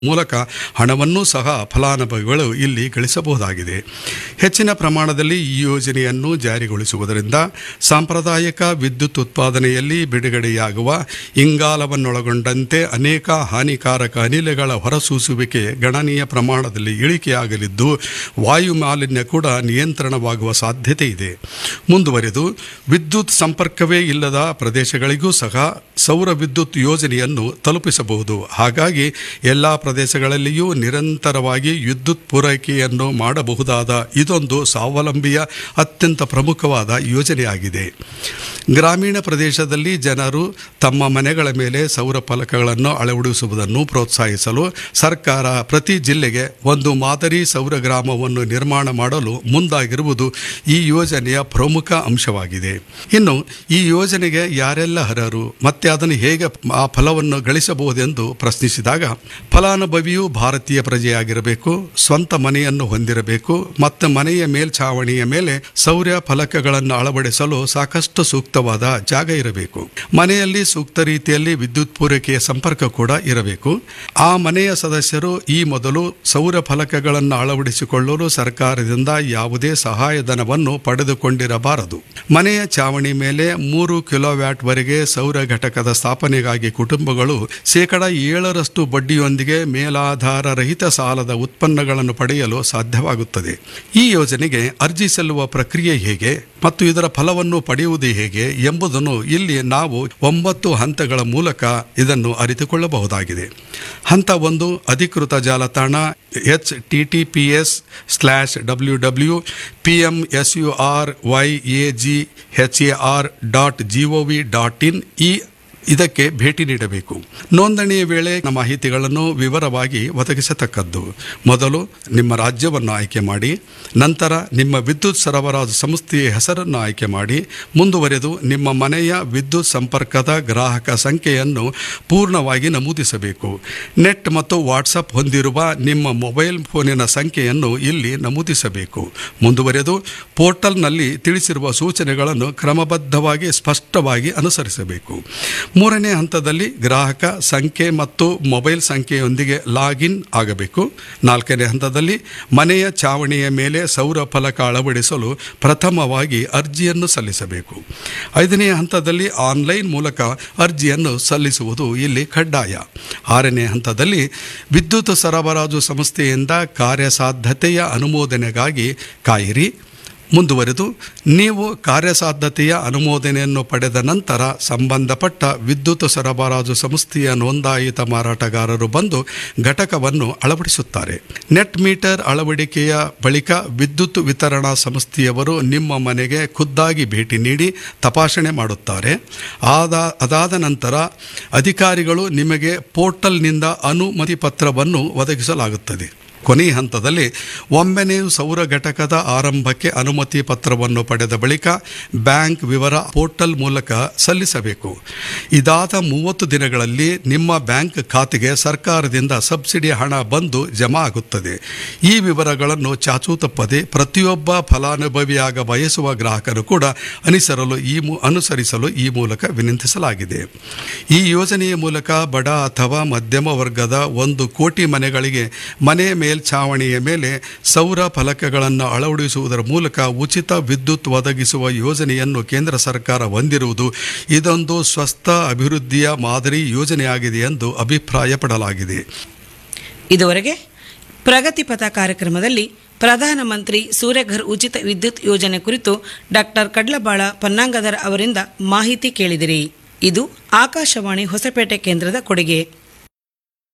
ಮೂಲಕ ಹಣವನ್ನೂ ಸಹ ಫಲಾನುಭವಿಗಳು ಇಲ್ಲಿ ಗಳಿಸಬಹುದಾಗಿದೆ ಹೆಚ್ಚಿನ ಪ್ರಮಾಣದಲ್ಲಿ ಈ ಯೋಜನೆಯನ್ನು ಜಾರಿಗೊಳಿಸುವುದರಿಂದ ಸಾಂಪ್ರದಾಯಿಕ ವಿದ್ಯುತ್ ಉತ್ಪಾದನೆಯಲ್ಲಿ ಬಿಡುಗಡೆಯಾಗುವ ಇಂಗಾಲವನ್ನೊಳಗೊಂಡಂತೆ ಅನೇಕ ಹಾನಿಕಾರಕ ಅನಿಲಗಳ ಹೊರಸೂಸುವಿಕೆ ಗಣನೀಯ ಪ್ರಮಾಣದಲ್ಲಿ ಇಳಿಕೆಯಾಗಲಿದ್ದು ವಾಯು ಮಾಲಿನ್ಯ ಕೂಡ ನಿಯಂತ್ರಣವಾಗುವ ಸಾಧ್ಯತೆ ಇದೆ ಮುಂದುವರೆದು ವಿದ್ಯುತ್ ಸಂಪರ್ಕವೇ ಇಲ್ಲದ ಪ್ರದೇಶಗಳಿಗೂ ಸಹ ಸೌರ ವಿದ್ಯುತ್ ಯೋಜನೆಯನ್ನು ತಲುಪಿಸಬಹುದು ಹಾಗಾಗಿ ಎಲ್ಲ ಪ್ರದೇಶಗಳಲ್ಲಿಯೂ ನಿರಂತರವಾಗಿ ವಿದ್ಯುತ್ ಪೂರೈಕೆಯನ್ನು ಮಾಡಬಹುದಾದ ಇದೊಂದು ಸ್ವಾವಲಂಬಿಯ ಅತ್ಯಂತ ಪ್ರಮುಖವಾದ ಯೋಜನೆಯಾಗಿದೆ ಗ್ರಾಮೀಣ ಪ್ರದೇಶದಲ್ಲಿ ಜನರು ತಮ್ಮ ಮನೆಗಳ ಮೇಲೆ ಸೌರ ಫಲಕಗಳನ್ನು ಅಳವಡಿಸುವುದನ್ನು ಪ್ರೋತ್ಸಾಹಿಸಲು ಸರ್ಕಾರ ಪ್ರತಿ ಜಿಲ್ಲೆಗೆ ಒಂದು ಮಾದರಿ ಸೌರ ಗ್ರಾಮವನ್ನು ನಿರ್ಮಾಣ ಮಾಡಲು ಮುಂದಾಗಿರುವುದು ಈ ಯೋಜನೆಯ ಪ್ರಮುಖ ಅಂಶವಾಗಿದೆ ಇನ್ನು ಈ ಯೋಜನೆಗೆ ಯಾರೆಲ್ಲ ಅರ್ಹರು ಮತ್ತೆ ಅದನ್ನು ಹೇಗೆ ಆ ಫಲವನ್ನು ಗಳಿಸಬಹುದೆಂದು ಪ್ರಶ್ನಿಸಿದಾಗ ಫಲಾನುಭವಿಯು ಭಾರತೀಯ ಪ್ರಜೆಯಾಗಿರಬೇಕು ಸ್ವಂತ ಮನೆಯನ್ನು ಹೊಂದಿರಬೇಕು ಮತ್ತು ಮನೆಯ ಮೇಲ್ಛಾವಣಿಯ ಮೇಲೆ ಸೌರ ಫಲಕಗಳನ್ನು ಅಳವಡಿಸಲು ಸಾಕಷ್ಟು ಸೂಕ್ತವಾದ ಜಾಗ ಇರಬೇಕು ಮನೆಯಲ್ಲಿ ಸೂಕ್ತ ರೀತಿಯಲ್ಲಿ ವಿದ್ಯುತ್ ಪೂರೈಕೆಯ ಸಂಪರ್ಕ ಕೂಡ ಇರಬೇಕು ಆ ಮನೆಯ ಸದಸ್ಯರು ಈ ಮೊದಲು ಸೌರ ಫಲಕಗಳನ್ನು ಅಳವಡಿಸಿಕೊಳ್ಳಲು ಸರ್ಕಾರದಿಂದ ಯಾವುದೇ ಸಹಾಯಧನವನ್ನು ಪಡೆದುಕೊಂಡಿರಬಾರದು ಮನೆಯ ಚಾವಣಿ ಮೇಲೆ ಮೂರು ಕಿಲೋವ್ಯಾಟ್ ವರೆಗೆ ಸೌರ ಘಟಕದ ಸ್ಥಾಪನೆಗಾಗಿ ಕುಟುಂಬಗಳು ಶೇಕಡ ಏಳರಷ್ಟು ಬಡ್ಡಿಯೊಂದಿಗೆ ಮೇಲಾಧಾರ ರಹಿತ ಸಾಲದ ಉತ್ಪನ್ನಗಳನ್ನು ಪಡೆಯಲು ಸಾಧ್ಯವಾಗುತ್ತದೆ ಈ ಯೋಜನೆಗೆ ಅರ್ಜಿ ಸಲ್ಲುವ ಪ್ರಕ್ರಿಯೆ ಹೇಗೆ ಮತ್ತು ಇದರ ಫಲವನ್ನು ಪಡೆಯುವುದು ಹೇಗೆ ಎಂಬುದನ್ನು ಇಲ್ಲಿ ನಾವು ಒಂಬತ್ತು ಹಂತಗಳ ಮೂಲಕ ಇದನ್ನು ಅರಿತುಕೊಳ್ಳಬಹುದಾಗಿದೆ ಹಂತ ಒಂದು ಅಧಿಕೃತ ಜಾಲತಾಣ H T T P S slash W W ಪಿ P M S U R Y A G H A R dot G O V dot in ಇದಕ್ಕೆ ಭೇಟಿ ನೀಡಬೇಕು ನೋಂದಣಿಯ ವೇಳೆ ನಮ್ಮ ಮಾಹಿತಿಗಳನ್ನು ವಿವರವಾಗಿ ಒದಗಿಸತಕ್ಕದ್ದು ಮೊದಲು ನಿಮ್ಮ ರಾಜ್ಯವನ್ನು ಆಯ್ಕೆ ಮಾಡಿ ನಂತರ ನಿಮ್ಮ ವಿದ್ಯುತ್ ಸರಬರಾಜು ಸಂಸ್ಥೆಯ ಹೆಸರನ್ನು ಆಯ್ಕೆ ಮಾಡಿ ಮುಂದುವರೆದು ನಿಮ್ಮ ಮನೆಯ ವಿದ್ಯುತ್ ಸಂಪರ್ಕದ ಗ್ರಾಹಕ ಸಂಖ್ಯೆಯನ್ನು ಪೂರ್ಣವಾಗಿ ನಮೂದಿಸಬೇಕು ನೆಟ್ ಮತ್ತು ವಾಟ್ಸಪ್ ಹೊಂದಿರುವ ನಿಮ್ಮ ಮೊಬೈಲ್ ಫೋನಿನ ಸಂಖ್ಯೆಯನ್ನು ಇಲ್ಲಿ ನಮೂದಿಸಬೇಕು ಮುಂದುವರೆದು ಪೋರ್ಟಲ್ನಲ್ಲಿ ತಿಳಿಸಿರುವ ಸೂಚನೆಗಳನ್ನು ಕ್ರಮಬದ್ಧವಾಗಿ ಸ್ಪಷ್ಟವಾಗಿ ಅನುಸರಿಸಬೇಕು ಮೂರನೇ ಹಂತದಲ್ಲಿ ಗ್ರಾಹಕ ಸಂಖ್ಯೆ ಮತ್ತು ಮೊಬೈಲ್ ಸಂಖ್ಯೆಯೊಂದಿಗೆ ಲಾಗಿನ್ ಆಗಬೇಕು ನಾಲ್ಕನೇ ಹಂತದಲ್ಲಿ ಮನೆಯ ಚಾವಣಿಯ ಮೇಲೆ ಸೌರ ಫಲಕ ಅಳವಡಿಸಲು ಪ್ರಥಮವಾಗಿ ಅರ್ಜಿಯನ್ನು ಸಲ್ಲಿಸಬೇಕು ಐದನೇ ಹಂತದಲ್ಲಿ ಆನ್ಲೈನ್ ಮೂಲಕ ಅರ್ಜಿಯನ್ನು ಸಲ್ಲಿಸುವುದು ಇಲ್ಲಿ ಕಡ್ಡಾಯ ಆರನೇ ಹಂತದಲ್ಲಿ ವಿದ್ಯುತ್ ಸರಬರಾಜು ಸಂಸ್ಥೆಯಿಂದ ಕಾರ್ಯಸಾಧ್ಯತೆಯ ಅನುಮೋದನೆಗಾಗಿ ಕಾಯಿರಿ ಮುಂದುವರೆದು ನೀವು ಕಾರ್ಯಸಾಧ್ಯತೆಯ ಅನುಮೋದನೆಯನ್ನು ಪಡೆದ ನಂತರ ಸಂಬಂಧಪಟ್ಟ ವಿದ್ಯುತ್ ಸರಬರಾಜು ಸಂಸ್ಥೆಯ ನೋಂದಾಯಿತ ಮಾರಾಟಗಾರರು ಬಂದು ಘಟಕವನ್ನು ಅಳವಡಿಸುತ್ತಾರೆ ನೆಟ್ ಮೀಟರ್ ಅಳವಡಿಕೆಯ ಬಳಿಕ ವಿದ್ಯುತ್ ವಿತರಣಾ ಸಂಸ್ಥೆಯವರು ನಿಮ್ಮ ಮನೆಗೆ ಖುದ್ದಾಗಿ ಭೇಟಿ ನೀಡಿ ತಪಾಸಣೆ ಮಾಡುತ್ತಾರೆ ಆದ ಅದಾದ ನಂತರ ಅಧಿಕಾರಿಗಳು ನಿಮಗೆ ಪೋರ್ಟಲ್ನಿಂದ ಅನುಮತಿ ಪತ್ರವನ್ನು ಒದಗಿಸಲಾಗುತ್ತದೆ ಕೊನೆಯ ಹಂತದಲ್ಲಿ ಒಮ್ಮೆ ನೀವು ಸೌರ ಘಟಕದ ಆರಂಭಕ್ಕೆ ಅನುಮತಿ ಪತ್ರವನ್ನು ಪಡೆದ ಬಳಿಕ ಬ್ಯಾಂಕ್ ವಿವರ ಪೋರ್ಟಲ್ ಮೂಲಕ ಸಲ್ಲಿಸಬೇಕು ಇದಾದ ಮೂವತ್ತು ದಿನಗಳಲ್ಲಿ ನಿಮ್ಮ ಬ್ಯಾಂಕ್ ಖಾತೆಗೆ ಸರ್ಕಾರದಿಂದ ಸಬ್ಸಿಡಿ ಹಣ ಬಂದು ಜಮಾ ಆಗುತ್ತದೆ ಈ ವಿವರಗಳನ್ನು ಚಾಚೂ ತಪ್ಪದೆ ಪ್ರತಿಯೊಬ್ಬ ಫಲಾನುಭವಿಯಾಗ ಬಯಸುವ ಗ್ರಾಹಕರು ಕೂಡ ಅನುಸರಲು ಈ ಮೂ ಅನುಸರಿಸಲು ಈ ಮೂಲಕ ವಿನಂತಿಸಲಾಗಿದೆ ಈ ಯೋಜನೆಯ ಮೂಲಕ ಬಡ ಅಥವಾ ಮಧ್ಯಮ ವರ್ಗದ ಒಂದು ಕೋಟಿ ಮನೆಗಳಿಗೆ ಮನೆ ಮೇಲ್ಛಾವಣಿಯ ಮೇಲೆ ಸೌರ ಫಲಕಗಳನ್ನು ಅಳವಡಿಸುವುದರ ಮೂಲಕ ಉಚಿತ ವಿದ್ಯುತ್ ಒದಗಿಸುವ ಯೋಜನೆಯನ್ನು ಕೇಂದ್ರ ಸರ್ಕಾರ ಹೊಂದಿರುವುದು ಇದೊಂದು ಸ್ವಸ್ಥ ಅಭಿವೃದ್ಧಿಯ ಮಾದರಿ ಯೋಜನೆಯಾಗಿದೆ ಎಂದು ಅಭಿಪ್ರಾಯಪಡಲಾಗಿದೆ ಇದುವರೆಗೆ ಪ್ರಗತಿಪಥ ಕಾರ್ಯಕ್ರಮದಲ್ಲಿ ಪ್ರಧಾನಮಂತ್ರಿ ಸೂರ್ಯಘರ್ ಉಚಿತ ವಿದ್ಯುತ್ ಯೋಜನೆ ಕುರಿತು ಡಾಕ್ಟರ್ ಕಡ್ಲಬಾಳ ಪನ್ನಾಂಗದರ್ ಅವರಿಂದ ಮಾಹಿತಿ ಕೇಳಿದಿರಿ ಇದು ಆಕಾಶವಾಣಿ ಹೊಸಪೇಟೆ ಕೇಂದ್ರದ ಕೊಡುಗೆ